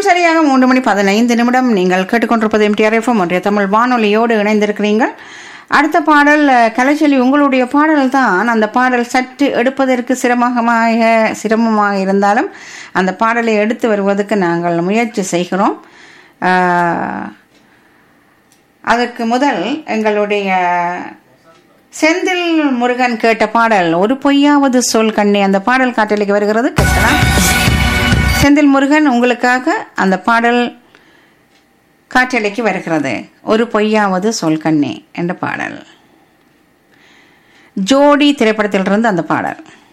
சரியாக மூன்று மணி பதினைந்து நிமிடம் நீங்கள் கேட்டுக்கொண்டிருப்பது எம்டிஆர் எஃப்எம் ஒன்றிய தமிழ் வானொலியோடு இணைந்திருக்கிறீர்கள் அடுத்த பாடல் அஹ், கலைச்செல்வி உங்களுடைய பாடல் தான் அந்த பாடல் சற்று எடுப்பதற்கு சிரமமாக சிரமமாக இருந்தாலும் அந்த பாடலை எடுத்து வருவதற்கு நாங்கள் முயற்சி செய்கிறோம் அஹ், அதற்கு முதல் எங்களுடைய செந்தில் முருகன் கேட்ட பாடல் ஒரு பொய்யாவது சொல் கண்ணே அந்த பாடல் காட்டலுக்கு வருகிறது கேட்கலாம் செந்தில் முருகன் உங்களுக்காக அந்த பாடல் காற்றலைக்கு வருகிறது ஒரு பொய்யாவது சொல் கண்ணே என்ற பாடல் ஜோடி திரைப்படத்திலிருந்து அந்த பாடல்